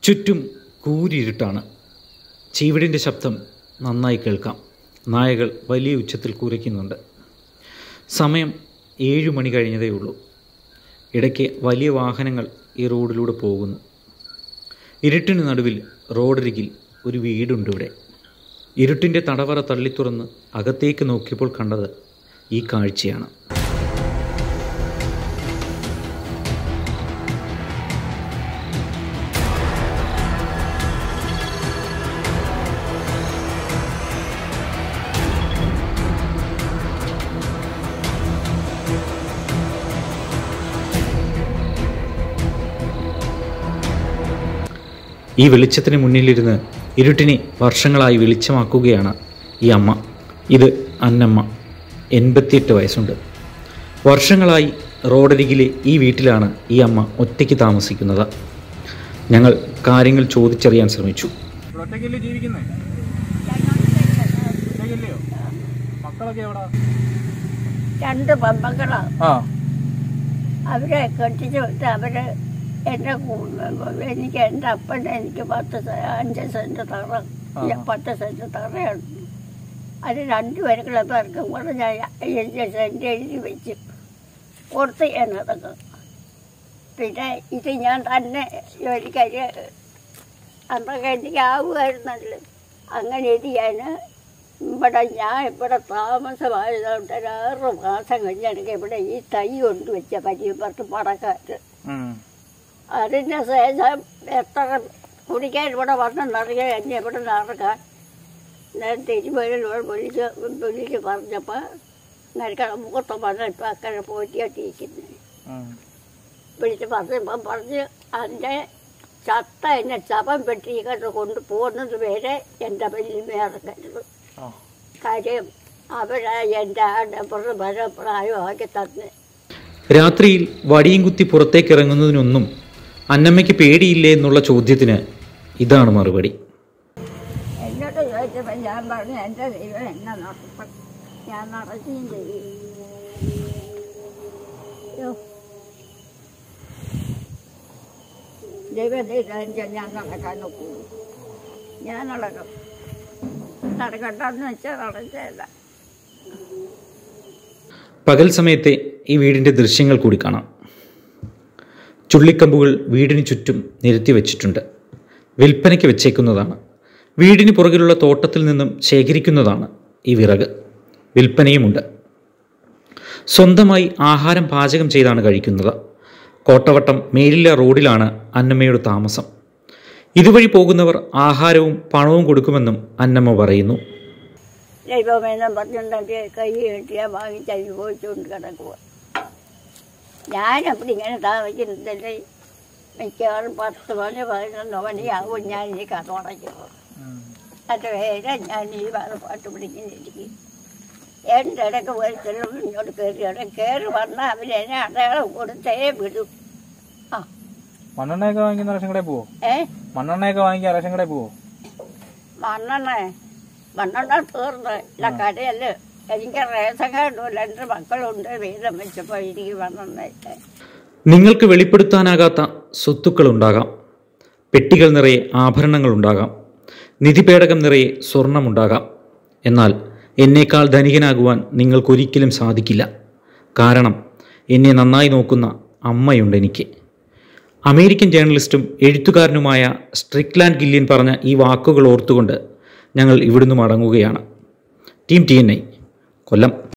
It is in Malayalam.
ചുറ്റും കൂരിരുട്ടാണ് ചീവിടിൻ്റെ ശബ്ദം നന്നായി കേൾക്കാം നായകൾ വലിയ ഉച്ചത്തിൽ കുരയ്ക്കുന്നുണ്ട് സമയം ഏഴു മണി കഴിഞ്ഞതേ ഉള്ളൂ ഇടയ്ക്ക് വലിയ വാഹനങ്ങൾ ഈ റോഡിലൂടെ പോകുന്നു ഇരുട്ടിന് നടുവിൽ റോഡരികിൽ ഒരു വീടുണ്ട് ഇവിടെ ഇരുട്ടിൻ്റെ തടവറ തള്ളിത്തുറന്ന് അകത്തേക്ക് നോക്കിയപ്പോൾ കണ്ടത് ഈ കാഴ്ചയാണ് ഈ വെളിച്ചത്തിന് മുന്നിലിരുന്ന് ഇരുട്ടിനെ വർഷങ്ങളായി വെളിച്ചമാക്കുകയാണ് ഈ അമ്മ ഇത് അന്നമ്മ എൺപത്തിയെട്ട് വയസ്സുണ്ട് വർഷങ്ങളായി റോഡരികിലെ ഈ വീട്ടിലാണ് ഈ അമ്മ ഒറ്റയ്ക്ക് താമസിക്കുന്നത് ഞങ്ങൾ കാര്യങ്ങൾ ചോദിച്ചറിയാൻ ശ്രമിച്ചു ഇവിടെ ഒറ്റയ്ക്കല്ലേ ജീവിക്കുന്നേ ഒറ്റയ്ക്കല്ലയോ മക്കളൊക്കെ എവിടാ രണ്ട് പെമ്പക്കളാ ആ അവരെ കെട്ടിച്ച് വിട്ട് അവര് എന്റെ കൂ- എനിക്ക് എൻ്റെ അപ്പൻ എനിക്ക് പത്ത് സെ- അഞ്ച് സെന്റ് തറ ഇല്ല, പത്ത് സെന്റ് തറയുണ്ട് അത് രണ്ടുപേർക്കുള്ള പേർക്കും കൂടെ ഞാൻ അഞ്ച് സെന്റ് എഴുതി വെച്ച് കൊടുത്ത് ഞാൻ അതൊക്കെ പിന്നെ ഇത് ഞാൻ തന്നെ ജോലിക്കാര് അന്നൊക്കെ എനിക്ക് ആവുമായിരുന്നല്ലോ അങ്ങനെ ഇത് ഞാൻ ഇവിടെ ഞാൻ ഇവിടെ താമസമായതുകൊണ്ട് ഒരു ആറ് മാസം കഴിഞ്ഞ് എനിക്ക് ഇവിടെ ഈ തൈ കൊണ്ടുവച്ച പരിയപ്പുറത്ത് പടക്കാറ്റ് ഉം. അതിന് ശേഷം എത്ര കുടിക്കാൻ ഇവിടെ വന്നെന്നറിയാൻ എന്നെ ഇവിടെ നടക്കാൻ ഞാൻ തിരുമേലിനോട് വിളിച്ച് വിളിച്ച് പറഞ്ഞപ്പോൾ നിനക്ക് മുഖത്ത് വന്ന് ഇപ്പം അക്കരെ പോറ്റിയായിട്ടിരിക്കുന്നത് ഉം. വിളിച്ച് പറഞ്ഞപ്പം പറഞ്ഞ് അതിൻ്റെ ചത്ത എന്നെ ശവം പെട്ടിക്കൊണ്ട് കൊണ്ട് പോകുന്നത് വരെ എൻ്റെ വലിയമ്മയിറക്കരുത് ആ. കാര്യം അവരാ എൻ്റെ ആടെ പുറത്ത് വര പ്രായമാക്കി തന്നെ രാത്രിയിൽ വടിയും കുത്തി പുറത്തേക്ക് ഇറങ്ങുന്നതിനൊന്നും അന്നമ്മയ്ക്ക് പേടിയില്ലേ എന്നുള്ള ചോദ്യത്തിന് ഇതാണ് മറുപടി എന്നോട് ചോദിച്ചപ്പോൾ ഞാൻ പറഞ്ഞു എൻ്റെ ദൈവം എന്നെ നടത്തും ഞാൻ നടക്കുകയും ചെയ്യും യ്യോ. ദൈവം തീരുമാനിച്ചാൽ ഞാൻ നടക്കാൻ നോക്കൂ ഞാൻ നടക്കും നടക്കണ്ടെന്ന് വെച്ചാൽ നടച്ചതല്ല പകൽ സമയത്തെ ഈ വീടിൻ്റെ ദൃശ്യങ്ങൾ കൂടി കാണാം ചുള്ളിക്കമ്പുകൾ വീടിന് ചുറ്റും നിരത്തി വെച്ചിട്ടുണ്ട് വിൽപ്പനയ്ക്ക് വെച്ചേക്കുന്നതാണ് വീടിന് പുറകിലുള്ള തോട്ടത്തിൽ നിന്നും ശേഖരിക്കുന്നതാണ് ഈ വിറക് വിൽപ്പനയുമുണ്ട് സ്വന്തമായി ആഹാരം പാചകം ചെയ്താണ് കഴിക്കുന്നത് കോട്ടവട്ടം മേലില്ല റോഡിലാണ് അന്നമ്മയുടെ താമസം ഇതുവഴി പോകുന്നവർ ആഹാരവും പണവും കൊടുക്കുമെന്നും അന്നമ്മ പറയുന്നു ദൈവമേനം പറഞ്ഞിട്ടുണ്ടെങ്കിൽ കൈ കെട്ടിയാൽ വാങ്ങിച്ച് അനുഭവിച്ചുകൊണ്ട് കിടക്കുക ഞാനപ്പടി ഇങ്ങനെ താമസിക്കുന്നില്ലേ മിക്കവാറും പത്ത് മണി പതിനൊന്ന് മണിയാവും ഞാൻ ഈ കഥ തുടയ്ക്കുമ്പോൾ ഉം. അത് വേറെ ഞാൻ ഈ വേറെ പാട്ട് പിടിക്കുന്നിരിക്കും എൻ്റെ ഇടയ്ക്ക് പോയി ചെല്ലും ഇങ്ങോട്ട് കയറി ഇടയ്ക്ക് കയറി വന്നാൽ അവരെന്നെ അടയാളം കൊടുത്തേ വിടും ആ മണ്ണെണ്ണയൊക്കെ വാങ്ങിക്കുന്ന റേഷൻ കടയിൽ പോവോ ഏ മണ്ണെണ്ണയൊക്കെ വാങ്ങിക്കാൻ റേഷൻ കടയിൽ പോവോ മണ്ണെണ്ണ മണ്ണെണ്ണ തീർന്ന് ഇല്ല കടയല്ല എനിക്ക് റേഷൻ കാർഡുമില്ല എൻ്റെ മക്കളുണ്ട് വീതം വെച്ചപ്പോൾ എനിക്ക് മണ്ണെണ്ണ ഇല്ല നിങ്ങൾക്ക് വെളിപ്പെടുത്താനാകാത്ത സ്വത്തുക്കളുണ്ടാകാം പെട്ടികൾ നിറയെ ആഭരണങ്ങളുണ്ടാകാം നിധിപേടകം നിറയെ സ്വർണമുണ്ടാകാം എന്നാൽ എന്നേക്കാൾ ധനികനാകുവാൻ നിങ്ങൾക്കൊരിക്കലും സാധിക്കില്ല കാരണം എന്നെ നന്നായി നോക്കുന്ന അമ്മയുണ്ട് എനിക്ക് അമേരിക്കൻ ജേർണലിസ്റ്റും എഴുത്തുകാരനുമായ സ്ട്രിക്ലാൻഡ് ഗില്ലിയൻ പറഞ്ഞ ഈ വാക്കുകൾ ഓർത്തുകൊണ്ട് ഞങ്ങൾ ഇവിടുന്ന് മടങ്ങുകയാണ് team T N I Kollam